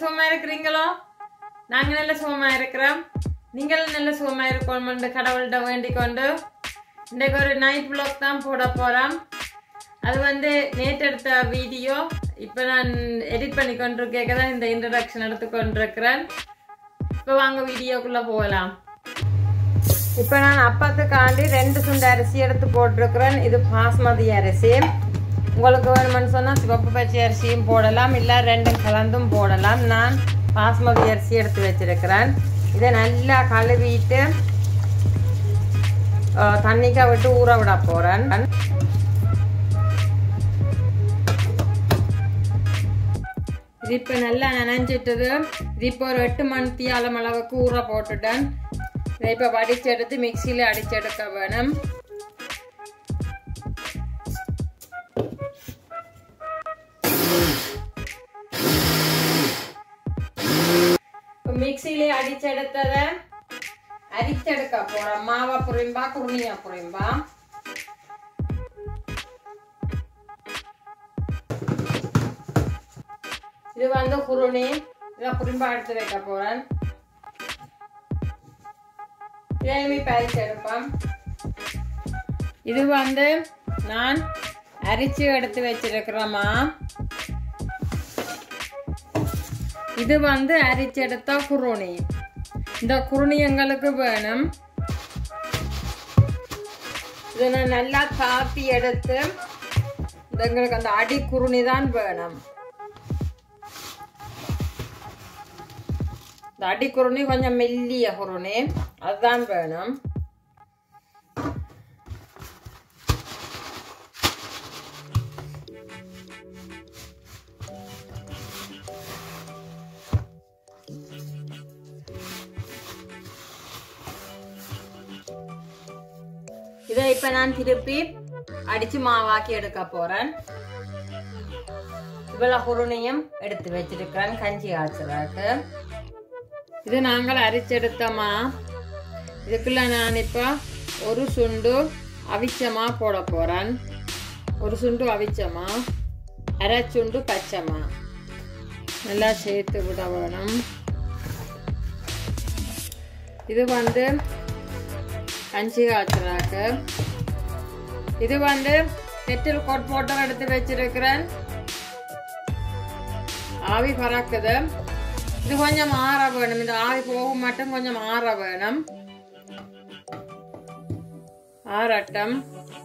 சுகமா இருக்கிறீங்களோ நாங்க நல்ல சுகமா இருக்கிறோம் நீங்களும் நல்ல சுகமா இருக்கணும் கடவுள்கிட்ட வேண்டிக் கொண்டு இன்றைக்கு ஒரு நைட் vlog தான் போட போறோம் அது வந்து நேற்று எடுத்த வீடியோ இப்போ நான் எடிட் பண்ணி கொண்டிருக்கேக்க தான் இந்த இன்ட்ரடக்ஷன் எடுத்து கொண்டிருக்கிறேன் இப்போ வாங்க வீடியோக்குள்ள போகலாம் இப்போ நான் அப்பத்துக்காண்டி ரெண்டு சுண்டு அரிசி எடுத்து போட்டிருக்கிறேன் இது பாஸ்மதி அரிசி உங்களுக்கு வேணுமென்னு சொன்னால் சிவப்பு பச்சை அரிசியும் போடலாம் இல்லை ரெண்டும் கலந்தும் போடலாம் நான் பாஸ்மதி அரிசி எடுத்து வச்சிருக்கிறேன் இதை நல்லா கழுவிட்டு அஹ், தண்ணிக்க விட்டு ஊற விட போகிறேன் இது இப்போ நல்லா நனைஞ்சிட்டது இது இப்போ ஒரு எட்டு மணி தீயாலம் அளவுக்கு ஊற போட்டுட்டேன் இதை இப்போ வடிச்செடுத்து மிக்சியில் அடிச்செடுக்க வேணும் இப்போ மிக்சியிலே அடிச்செடுத்ததை அரிச்செடுக்க போறோம் மாவா புரியும்பா குருணியா புரியும்பா இது வந்து குருணி இதை புரிம்பா எடுத்து வைக்க போறேன் இதையுமே பறிச்சு எடுப்பேன் இது வந்து நான் அரிச்சு எடுத்து வச்சிருக்கிறேம்மா இது வந்து அரிச்செடுத்த குருணி இந்த குருணி எங்களுக்கு வேணும் இதை நான் நல்லா காப்பி எடுத்து இது எங்களுக்கு அந்த அடி குருணி தான் வேணும் இந்த அடி குருணி கொஞ்சம் மெல்லிய குருணி அதுதான் வேணும் இதை இப்ப நான் திருப்பி அடிச்சு மாவாக்கி எடுக்க போறேன் இவ்வளவு குருணையும் எடுத்து வச்சிருக்கிறேன் கஞ்சி ஆச்சுறாக்கு இது நாங்கள் அரிச்செடுத்தோமா இதுக்குள்ள நான் இப்போ ஒரு சுண்டு அவிச்சமா போட போறேன் ஒரு சுண்டு அவிச்சமா அரை சுண்டு பச்சைமா நல்லா சேர்த்து விட வேணும் இது வந்து கஞ்சி காய்ச்சலாக்கு இது வந்து கெட்டில் கோட் போட்டோ எடுத்து வச்சிருக்கிறேன் ஆவி பறக்குது இது கொஞ்சம் ஆற வேணும் இந்த ஆவி போகும் மட்டும் கொஞ்சம் ஆற வேணும் ஆறட்டம்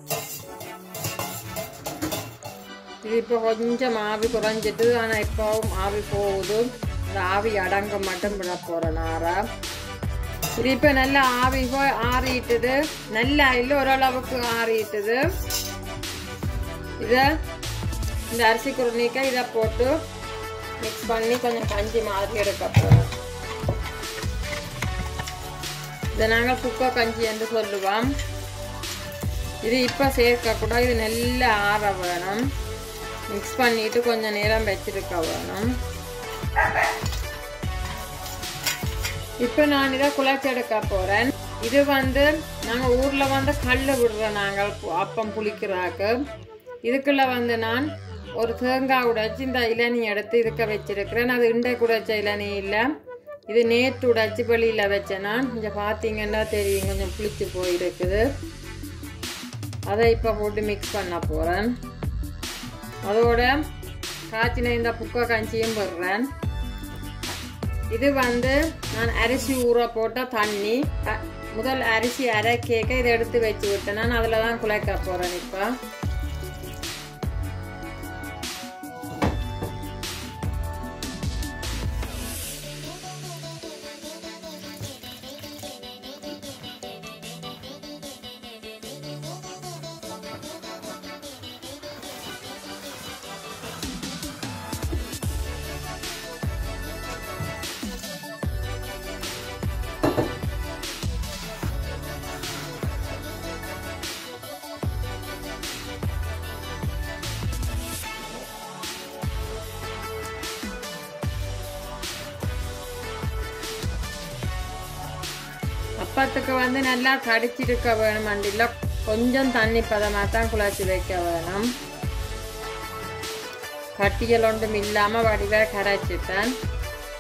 இது இப்போ கொஞ்சம் ஆவி குறைஞ்சிட்டு ஆனால் இப்போவும் ஆவி போகுது இந்த ஆவி அடங்க மட்டும் விட போகிறேன் ஆறா இது இப்போ நல்லா ஆவி போய் ஆறிட்டுது நல்லா இல்லை ஓரளவுக்கு ஆறிட்டுது இதை இந்த அரிசி குருணிக்க இதை போட்டு மிக்ஸ் பண்ணி கொஞ்சம் கஞ்சி மாதிரி எடுக்க போகிறோம் இதை நாங்கள் குக்கோ கஞ்சி என்று சொல்லுவோம் இது இப்போ சேர்க்கக்கூட இது நல்லா ஆற வேணும் மிக்ஸ் பண்ணிட்டு கொஞ்சம் நேரம் வச்சிருக்க வேணும் இப்போ நான் இதை குழச்செடுக்க போகிறேன் இது வந்து நாங்கள் ஊரில் வந்து கல் விடுறோம் நாங்கள் பு- அப்பம் புளிக்கிறாக்கு இதுக்குள்ள வந்து நான் ஒரு தேங்காய் உடைச்சி இந்த இளநீ எடுத்து இதுக்க வச்சிருக்கிறேன் அது இண்டை உடைச்ச இளநீ இல்லை இது நேற்று உடைச்சி வெளியில் வச்சேன் நான் கொஞ்சம் பார்த்தீங்கன்னா தெரியும் கொஞ்சம் புளிச்சு போயிருக்குது அதை இப்போ போட்டு மிக்ஸ் பண்ண போகிறேன் அதோட காய்ச்சின இந்த புக்கை கஞ்சியும் போடுறேன் இது வந்து நான் அரிசி ஊற போட்ட தண்ணி அ- முதல் அரிசி அரை கேக்க இதை எடுத்து வச்சு விட்டேன் நான் அதில் தான் குழைக்க போகிறேன் இப்போ அப்பத்துக்கு வந்து நல்லா கடிச்சிருக்க வேணும் அண்டில கொஞ்சம் தண்ணி பதமாக தான் குழச்சி வைக்க வேணும் கட்டியல் ஒன்றும் இல்லாமல் வடிவாக கரைச்சிட்டேன்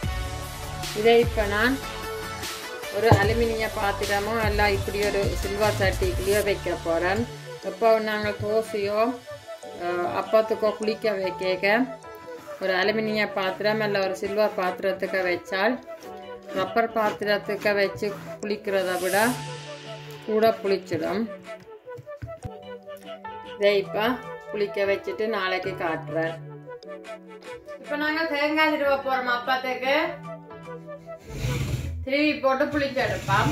இதை இப்போ நான் ஒரு அலுமினிய பாத்திரமோ எல்லாம் இப்படி ஒரு சில்வர் சட்டிக்குள்ளேயோ வைக்க போகிறேன் இப்போ நாங்கள் தோசையோ அஹ், அப்பத்துக்கோ குளிக்க வைக்க ஒரு அலுமினிய பாத்திரம் இல்லை ஒரு சில்வர் பாத்திரத்துக்கு வச்சால் ரப்பர் பாத்திரத்துக்கு வச்சு குளிக்கிறத விட கூட புளிச்சிடும் இதை இப்போ குளிக்க வச்சுட்டு நாளைக்கு காட்டுறேன் இப்போ நாங்கள் தேங்காய் திருவ போகிறோம் அப்பத்துக்கு திருவி போட்டு புளிக்க எடுப்போம்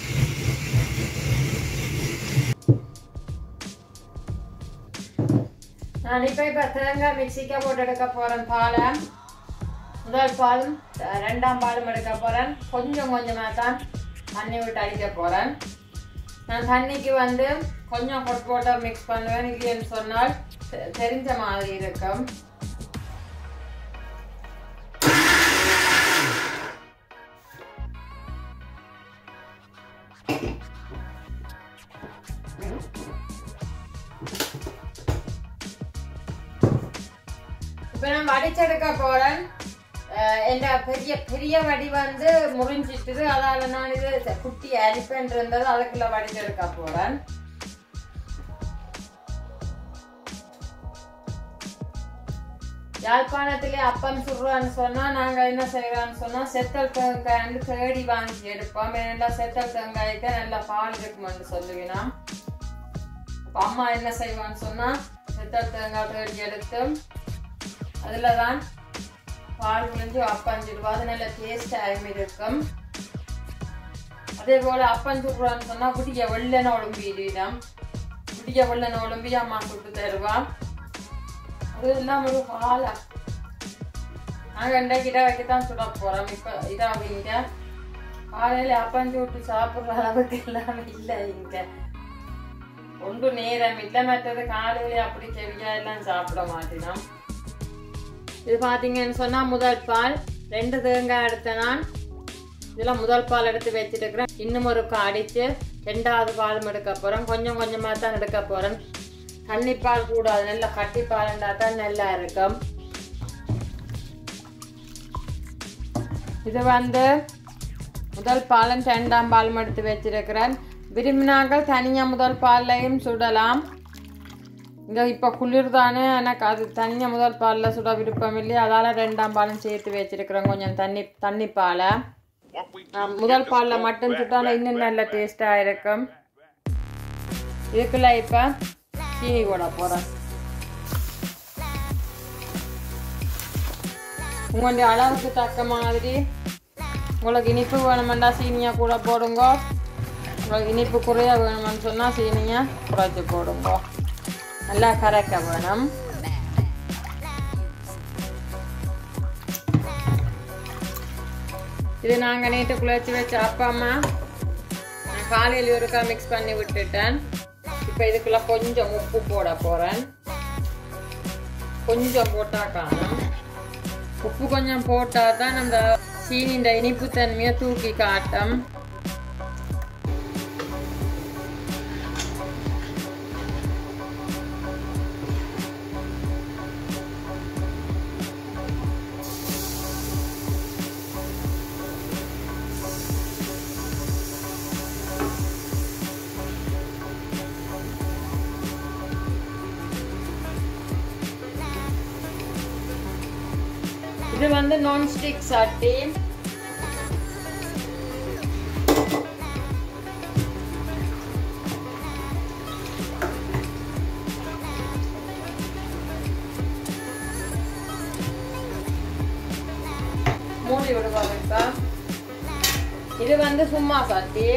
நான் இப்போ இப்போ தேங்காய் மிக்சிக்க போட்டு எடுக்க போகிறேன் பாலை முதல் பாலும் அஹ், ரெண்டாம் பாலும் எடுக்க போகிறேன் கொஞ்சம் கொஞ்சமாக தான் தண்ணி விட்டு அடிக்க போகிறேன் நான் தண்ணிக்கு வந்து கொஞ்சம் ஹொட் வாட்டர் மிக்ஸ் பண்ணுவேன் இல்லைன்னு சொன்னால் தெ- தெரிஞ்ச மாதிரி இருக்கும் இப்போ நான் வடிச்செடுக்க போறேன் அஹ் என்ற பெரிய பெரிய வடி வந்து முறிஞ்சிட்டுது அதால நான் இது ச- குட்டி அரிப்பேன் இருந்தது அதுக்குள்ள வடிச்செடுக்க போறேன் யாழ்ப்பாணத்திலே அப்பம் சுடுறான்னு சொன்னா நாங்க என்ன செய்யறோம்னு சொன்னா செத்தல் தேங்காய் தேடி வாங்கி எடுப்போம் ஏன்னா செத்தல் தேங்காய்க்கு நல்லா பால் இருக்குமென்னு சொல்லுவீனா அப்ப அம்மா என்ன செய்வான்னு சொன்னா செத்தல் தேங்காய் தேடி எடுத்து அதுல தான் பால் புழிஞ்சு அப்பஞ்சிடுவா அது நல்ல டேஸ்டாகவும் இருக்கும் அதே போல அப்பஞ்சுடுவான்னு சொன்னா விடிய வெள்ளன ஒழும்பிடுவோம் விடிய வெள்ளன ஒழும்பி அம்மா சுட்டு தருவா அது எல்லாம் ஒரு பாலா நாங்க இன்றைக்கு இதை வைக்கத்தான் சுட போறோம் இப்ப இதாக இங்க காலையில அப்பஞ்சு விட்டு சாப்பிடுற அளவுக்கு எல்லாம் இல்லை இங்க ஒன்று நேரம் இல்லை மற்றது காலையில அப்படி செவியா எல்லாம் சாப்பிட மாட்டேனோம் இது பார்த்தீங்கன்னு சொன்னா முதல் பால் ரெண்டு தேங்காய் எடுத்த நான் இதில் முதல் பால் எடுத்து வச்சிருக்கிறேன் இன்னும் ஒரு அடிச்சு ரெண்டாவது பாலும் எடுக்க போறேன் கொஞ்சம் கொஞ்சமா தான் எடுக்க போறேன் தண்ணி பால் கூடாது நல்லா கட்டி பால் இருந்தால் தான் நல்லா இருக்கும் இது வந்து முதல் பாலும் ரெண்டாம் பாலும் எடுத்து வச்சிருக்கிறேன் விரும்பினாங்கள் தனியாக முதல் பால்லையும் சுடலாம் இங்கே இப்போ குளிர் தானே எனக்கு அது தனியாக முதல் பாலில் சுட விருப்பம் இல்லையா அதால் ரெண்டாம் பாலும் சேர்த்து வச்சிருக்கிறேன் கொஞ்சம் தண்ணி தண்ணி பாலை ஆ, முதல் பாலில் மட்டும் சுட்டாலும் இன்னும் நல்ல டேஸ்டாக இருக்கும் இதுக்குள்ள இப்போ சீனி போட போகிறேன் உங்களுடைய அளவுக்கு தக்க மாதிரி உங்களுக்கு இனிப்பு வேணுமெண்டா சீனியை கூட போடுங்க உங்களுக்கு இனிப்பு குறைய வேணும்னு சொன்னால் சீனியை குறைச்சி போடுங்க நல்லா கரைக்க வேணும் இது நாங்கள் நேற்று குளிர்ச்சி வச்ச அப்பா அம்மா நான் காலையில் ஒருக்கா மிக்ஸ் பண்ணி விட்டுட்டேன் இப்போ இதுக்குள்ள கொஞ்சம் உப்பு போட போகிறேன் கொஞ்சம் போட்டால் காணும் உப்பு கொஞ்சம் போட்டால் தான் அந்த சீனின்ற இனிப்பு தன்மையை தூக்கி காட்டும் இது வந்து நான்ஸ்டிக் சட்டி மூடி விடுவாங்க இப்ப இது வந்து சும்மா சட்டி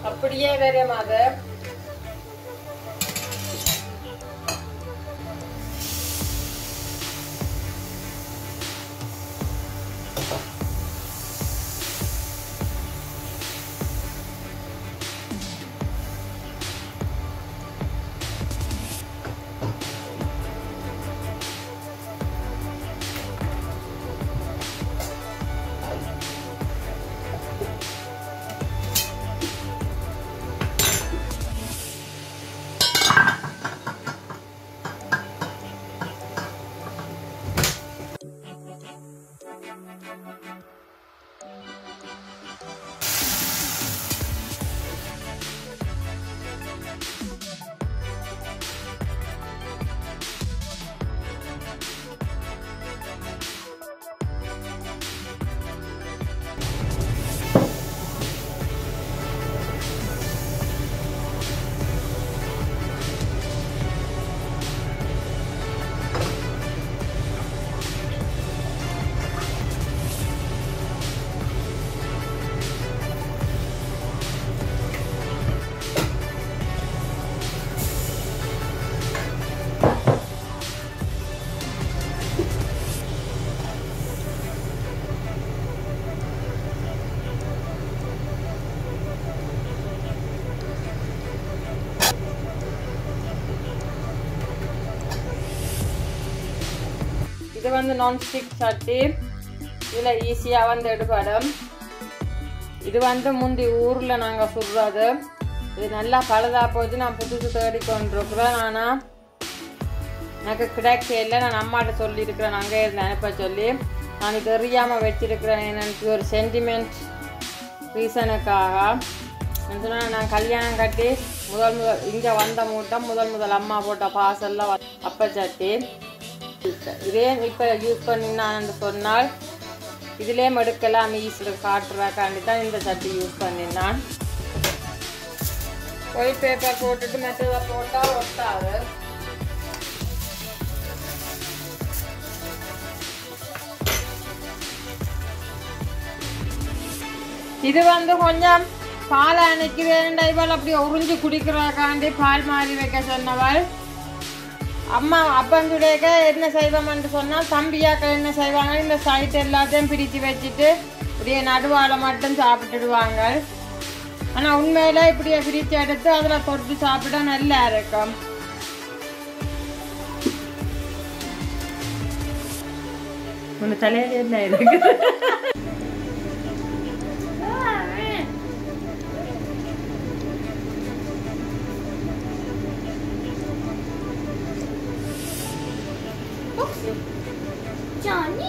அப்படியே வரும் அது இது வந்து நான்ஸ்டிக் சட்டி இதில் ஈஸியாக வந்து எடுபடும் இது வந்து முந்தி ஊரில் நாங்கள் சுடுறது இது நல்லா பழுதா போச்சு நான் புதுசு தேடி கொண்டிருக்கிறேன் ஆனால் எனக்கு கிடைக்கல நான் அம்மாட்ட சொல்லியிருக்கிறேன் அங்கே இருந்து அனுப்ப சொல்லி நான் இது தெரியாமல் வச்சிருக்கிறேன் எனக்கு ஒரு சென்டிமெண்ட் ரீசனுக்காக சொன்னால் நான் கல்யாணம் கட்டி முதல் முதல் இங்கே வந்த மூட்டம் முதல் முதல் அம்மா போட்ட பாசல்ல அப்ப சட்டி இதே இப்போ யூஸ் பண்ணினான்னு சொன்னால் இதிலே எடுக்கலாம் ஈஸியில் காட்டுறாக்காண்டி தான் இந்த சட்டி யூஸ் பண்ணினான் ஒயிட் பேப்பர் போட்டுட்டு மெத்ததை போட்டால் ஒட்டாது இது வந்து கொஞ்சம் பால் அணைக்கிறேன் இவள் அப்படி உறிஞ்சு குடிக்கிறக்காண்டி பால் மாறி வைக்க சொன்னவள் அம்மா அப்பந்துடையக்க என்ன செய்வோம்னு சொன்னால் தம்பியாக்க என்ன செய்வாங்க இந்த சைட் எல்லாத்தையும் பிரித்து வச்சுட்டு இப்படியே நடுவால மட்டும் சாப்பிட்டுடுவாங்க ஆனால் உண்மையில இப்படியே பிரித்து எடுத்து அதில் தொட்டு சாப்பிட நல்லா இருக்கும் உன் தலையில என்ன இருக்கு Johnny.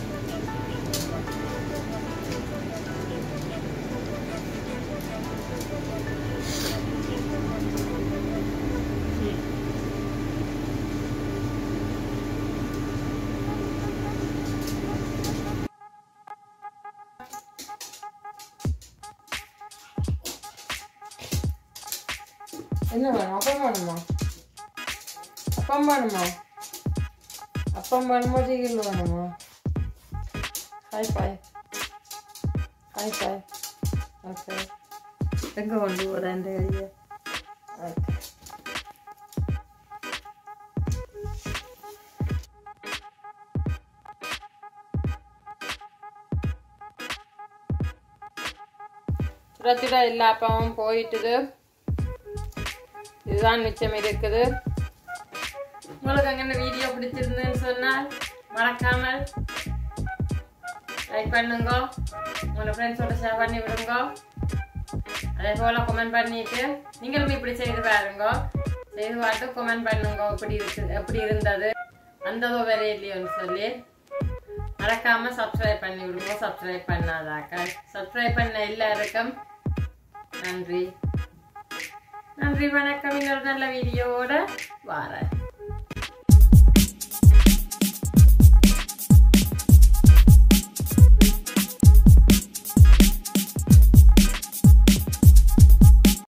என்ன வேணும் அப்பம் வேணுமா அப்பம் வேணுமா அப்பம் வேணுமா சீக்கிரம் வேணுமா hi bye hi bye okay எங்கே கொண்டு போகிற இந்த கையை ஓகே சுட சுட எல்லா அப்பமும் போயிட்டுது இதுதான் மிச்சம் இருக்குது உங்களுக்கு அங்கே வீடியோ பிடிச்சிருந்தேன்னு சொன்னால் மறக்காமல் லைக் பண்ணுங்க உங்களோட ஃப்ரெண்ட்ஸோட ஷேர் பண்ணி விடுங்க அதே போல் கமெண்ட் பண்ணிட்டு நீங்களும் இப்படி செய்து பாருங்க செய்து பார்த்து கமெண்ட் பண்ணுங்க எப்படி இருக்கு எப்படி இருந்தது வந்ததோ வேற இல்லையோன்னு சொல்லி மறக்காம சப்ஸ்கிரைப் பண்ணி விடுங்க சப்ஸ்கிரைப் பண்ணாதாக்க சப்ஸ்கிரைப் பண்ண எல்லாருக்கும் நன்றி நன்றி வணக்கம் இன்னொரு நல்ல வீடியோவோட வாரேன்